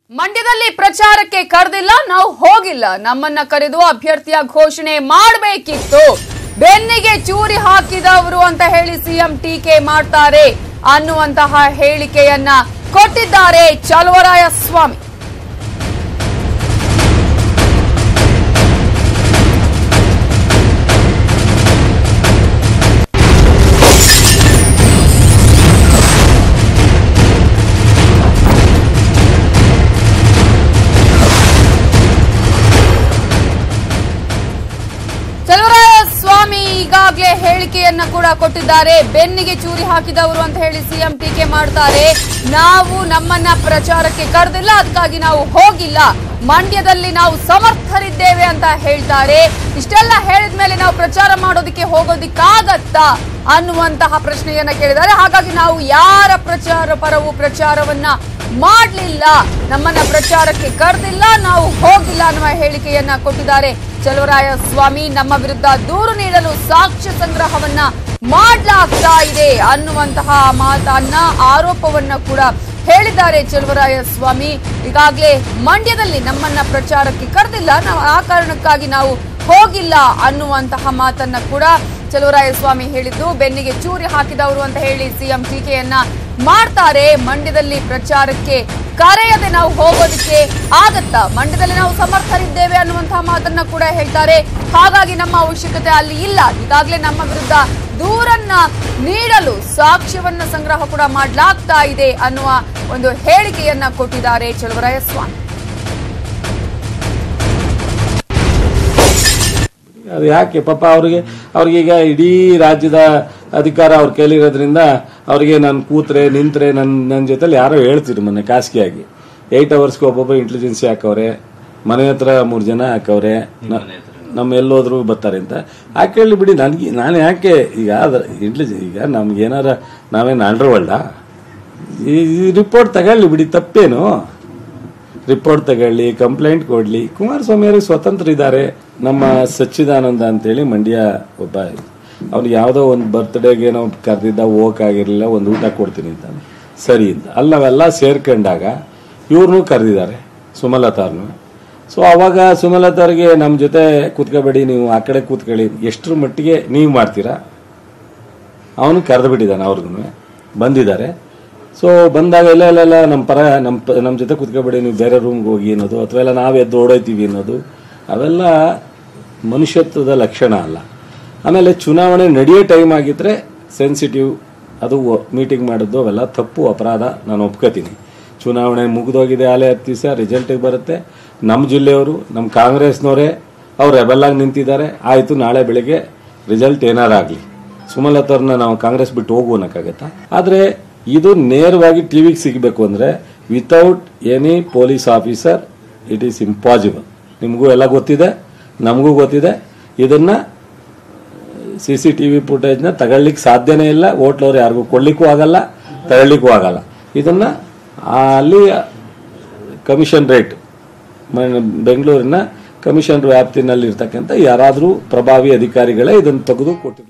ಮಂಡ್ಯದಲ್ಲಿ ಪ್ರಚಾರಕ್ಕೆ ಕರೆದಿಲ್ಲ ನಾವು ಹೋಗಿಲ್ಲ ನಮ್ಮನ್ನ ಕರೆದು ಅಭ್ಯರ್ಥಿಯ ಘೋಷಣೆ ಮಾಡಬೇಕಿತ್ತು ಬೆನ್ನಿಗೆ ಚೂರಿ ಹಾಕಿದವರು ಅಂತ ಹೇಳಿ ಸಿಎಂ ಟೀಕೆ ಮಾಡ್ತಾರೆ ಅನ್ನುವಂತಹ ಹೇಳಿಕೆಯನ್ನ ಕೊಟ್ಟಿದ್ದಾರೆ ಚಲುವರಾಯ ಸ್ವಾಮಿ ಚಲುವರಾಯ ಸ್ವಾಮಿ ಈಗಾಗಲೇ ಹೇಳಿಕೆಯನ್ನ ಕೂಡ ಕೊಟ್ಟಿದ್ದಾರೆ ಬೆನ್ನಿಗೆ ಚೂರಿ ಹಾಕಿದವರು ಅಂತ ಹೇಳಿ ಸಿಎಂ ಟೀಕೆ ಮಾಡ್ತಾರೆ ನಾವು ನಮ್ಮನ್ನ ಪ್ರಚಾರಕ್ಕೆ ಕರೆದಿಲ್ಲ ಅದಕ್ಕಾಗಿ ನಾವು ಹೋಗಿಲ್ಲ ಮಂಡ್ಯದಲ್ಲಿ ನಾವು ಸಮರ್ಥರಿದ್ದೇವೆ ಅಂತ ಹೇಳ್ತಾರೆ ಇಷ್ಟೆಲ್ಲ ಹೇಳಿದ ಮೇಲೆ ನಾವು ಪ್ರಚಾರ ಮಾಡೋದಕ್ಕೆ ಹೋಗೋದಿಕ್ಕಾಗತ್ತಾ ಅನ್ನುವಂತಹ ಪ್ರಶ್ನೆಯನ್ನ ಕೇಳಿದ್ದಾರೆ ಹಾಗಾಗಿ ನಾವು ಯಾರ ಪ್ರಚಾರ ಪರವು ಪ್ರಚಾರವನ್ನ ಮಾಡ್ಲಿಲ್ಲ ನಮ್ಮನ್ನ ಪ್ರಚಾರಕ್ಕೆ ಕರೆದಿಲ್ಲ ನಾವು ಹೋಗಿಲ್ಲ ಅನ್ನುವ ಹೇಳಿಕೆಯನ್ನ ಕೊಟ್ಟಿದ್ದಾರೆ ಚಲುವರಾಯ ಸ್ವಾಮಿ ನಮ್ಮ ವಿರುದ್ಧ ದೂರು ನೀಡಲು ಸಾಕ್ಷ್ಯ ಸಂಗ್ರಹವನ್ನ ಮಾಡ್ಲಾಗ್ತಾ ಇದೆ ಅನ್ನುವಂತಹ ಮಾತನ್ನ ಆರೋಪವನ್ನ ಕೂಡ ಹೇಳಿದ್ದಾರೆ ಚಲುವರಾಯ ಸ್ವಾಮಿ ಈಗಾಗಲೇ ಮಂಡ್ಯದಲ್ಲಿ ನಮ್ಮನ್ನ ಪ್ರಚಾರಕ್ಕೆ ಕರೆದಿಲ್ಲ ನಾವು ಆ ಕಾರಣಕ್ಕಾಗಿ ನಾವು ಹೋಗಿಲ್ಲ ಅನ್ನುವಂತಹ ಮಾತನ್ನ ಕೂಡ ಚಲುವರಾಯ ಸ್ವಾಮಿ ಹೇಳಿದ್ದು ಬೆನ್ನಿಗೆ ಚೂರಿ ಹಾಕಿದವರು ಅಂತ ಹೇಳಿ ಸಿಎಂ ಟೀಕೆಯನ್ನ ಮಾಡ್ತಾರೆ ಮಂಡ್ಯದಲ್ಲಿ ಪ್ರಚಾರಕ್ಕೆ ಕರೆಯದೆ ನಾವು ಹೋಗೋದಕ್ಕೆ ಆಗತ್ತಾ ಮಂಡ್ಯದಲ್ಲಿ ನಾವು ಸಮರ್ಥರಿದ್ದೇವೆ ಅನ್ನುವಂತಹ ಮಾತನ್ನ ಕೂಡ ಹೇಳ್ತಾರೆ ಹಾಗಾಗಿ ನಮ್ಮ ಅವಶ್ಯಕತೆ ಅಲ್ಲಿ ಇಲ್ಲ ಈಗಾಗಲೇ ನಮ್ಮ ವಿರುದ್ಧ ದೂರನ್ನ ನೀಡಲು ಸಾಕ್ಷ್ಯವನ್ನ ಸಂಗ್ರಹ ಕೂಡ ಮಾಡ್ಲಾಗ್ತಾ ಇದೆ ಅನ್ನುವ ಒಂದು ಹೇಳಿಕೆಯನ್ನ ಕೊಟ್ಟಿದ್ದಾರೆ ಚಲುವರಾಯ ಸ್ವಾಮಿ ಅದು ಯಾಕೆ ಪಾಪ ಅವ್ರಿಗೆ ಅವ್ರಿಗೀಗ ಇಡೀ ರಾಜ್ಯದ ಅಧಿಕಾರ ಅವ್ರ ಕೈಲಿರೋದ್ರಿಂದ ಅವ್ರಿಗೆ ನಾನು ಕೂತ್ರೆ ನಿಂತ್ರೆ ನನ್ನ ನನ್ನ ಜೊತೆಲಿ ಯಾರೋ ಹೇಳ್ತಿದ್ರು ಮೊನ್ನೆ ಖಾಸಗಿಯಾಗಿ ಏಯ್ಟ್ ಅವರ್ಸ್ಗೆ ಒಬ್ಬೊಬ್ಬ ಇಂಟೆಲಿಜೆನ್ಸಿ ಹಾಕವ್ರೆ ಮನೆ ಹತ್ರ ಮೂರು ಜನ ಹಾಕವ್ರೆ ನ- ನಮ್ಮ ಎಲ್ಲೋದ್ರು ಬರ್ತಾರೆ ಅಂತ ಹಾಕೇಳಿ ಬಿಡಿ ನನಗೆ ನಾನು ಯಾಕೆ ಈಗ ಇಂಟೆಲಿಜೆನ್ಸ್ ಈಗ ನಮ್ಗೆ ಏನಾರ ನಾವೇನು ಅಂಡರ್ವರ್ಲ್ಡ ಈ ರಿಪೋರ್ಟ್ ತಗೊಳ್ಳಿ ಬಿಡಿ ತಪ್ಪೇನು ರಿಪೋರ್ಟ್ ತಗೊಳ್ಳಿ ಕಂಪ್ಲೇಂಟ್ ಕೊಡ್ಲಿ ಕುಮಾರಸ್ವಾಮಿ ಅವರಿಗೆ ಸ್ವತಂತ್ರ ಇದ್ದಾರೆ ನಮ್ಮ ಸಚ್ಚಿದಾನಂದ ಅಂತೇಳಿ ಮಂಡ್ಯ ಒಬ್ಬ ಅವ್ನಿಗೆ ಯಾವುದೋ ಒಂದು ಬರ್ತ್ಡೇಗೆ ಏನೋ ಕರೆದಿದ್ದ ಹೋಗಕ್ಕಾಗಿರ್ಲಿಲ್ಲ ಒಂದು ಊಟ ಕೊಡ್ತೀನಿ ಅಂತಾನೆ ಸರಿ ಅಂತ ಅಲ್ಲಿ ನಾವೆಲ್ಲ ಸೇರ್ಕೊಂಡಾಗ ಇವ್ರನ್ನೂ ಕರೆದಿದ್ದಾರೆ ಸುಮಲತಾ ಅವ್ರನ್ನು ಸೊ ಅವಾಗ ಸುಮಲತಾ ಅವ್ರಿಗೆ ನಮ್ಮ ಜೊತೆ ಕೂತ್ಕೋಬೇಡಿ ನೀವು ಆ ಕಡೆ ಕೂತ್ಕೊಳ್ಳಿ ಎಷ್ಟರ ಮಟ್ಟಿಗೆ ನೀವು ಮಾಡ್ತೀರಾ ಅವನು ಕರೆದು ಬಿಟ್ಟಿದ್ದಾನೆ ಅವ್ರಿಗೂ ಬಂದಿದ್ದಾರೆ ಸೊ ಬಂದಾಗ ಎಲ್ಲ ಎಲ್ಲ ಎಲ್ಲ ನಮ್ಮ ಪರ ನಮ್ಮ ಪ- ನಮ್ಮ ಜೊತೆ ಕುತ್ಕೊಬೇಡಿ ನೀವು ಬೇರೆ ರೂಮ್ಗೆ ಹೋಗಿ ಅನ್ನೋದು ಅಥವಾ ಎಲ್ಲ ನಾವು ಎದ್ದು ಓಡೋಯ್ತೀವಿ ಅನ್ನೋದು ಅವೆಲ್ಲ ಮನುಷ್ಯತ್ವದ ಲಕ್ಷಣ ಅಲ್ಲ ಆಮೇಲೆ ಚುನಾವಣೆ ನಡೆಯೋ ಟೈಮ್ ಆಗಿದ್ರೆ ಸೆನ್ಸಿಟಿವ್ ಅದು ಮೀಟಿಂಗ್ ಮಾಡಿದ್ದು ಅವೆಲ್ಲ ತಪ್ಪು ಅಪರಾಧ ನಾನು ಒಪ್ಕೋತೀನಿ ಚುನಾವಣೆ ಮುಗಿದೋಗಿದೆ ಆಲೆ ಹತ್ತು ದಿವಸ ರಿಸಲ್ಟಿಗೆ ಬರುತ್ತೆ ನಮ್ಮ ಜಿಲ್ಲೆಯವರು ನಮ್ಮ ಕಾಂಗ್ರೆಸ್ನವರೇ ಅವ್ರು ರೆಬೆಲ್ಲಾಗಿ ನಿಂತಿದ್ದಾರೆ ಆಯಿತು ನಾಳೆ ಬೆಳಿಗ್ಗೆ ರಿಸಲ್ಟ್ ಏನಾರಾಗಲಿ ಸುಮಲತಾರ್ನ ನಾವು ಕಾಂಗ್ರೆಸ್ ಬಿಟ್ಟು ಹೋಗು ಅನ್ನಕ್ಕಾಗತ್ತಾ ಆದರೆ ಇದು ನೇರವಾಗಿ ಟಿವಿಗೆ ಸಿಗಬೇಕು ಅಂದರೆ without any police officer it is impossible ನಿಮಗೂ ಎಲ್ಲ ಗೊತ್ತಿದೆ ನಮಗೂ ಗೊತ್ತಿದೆ ಇದನ್ನ ಸಿ ಸಿ ಟಿ ವಿ ಫುಟೇಜ್ನ ತಗೊಳ್ಳಿಕ್ಕೆ ಸಾಧ್ಯನೇ ಇಲ್ಲ ಹೋಟ್ಲವ್ರು ಯಾರಿಗೂ ಕೊಡ್ಲಿಕ್ಕೂ ಆಗಲ್ಲ ತಗೊಳ್ಳಿಕ್ಕೂ ಆಗಲ್ಲ ಇದನ್ನ ಆ ಅಲ್ಲಿ ಕಮಿಷನ್ ರೇಟ್ ಬೆಂಗಳೂರಿನ ಕಮಿಷನ್ ವ್ಯಾಪ್ತಿನಲ್ಲಿ ಇರ್ತಕ್ಕಂಥ ಯಾರಾದರೂ ಪ್ರಭಾವಿ ಅಧಿಕಾರಿಗಳೇ ಇದನ್ನು ತೆಗೆದು ಕೊಟ್ಟಿದ್ದಾರೆ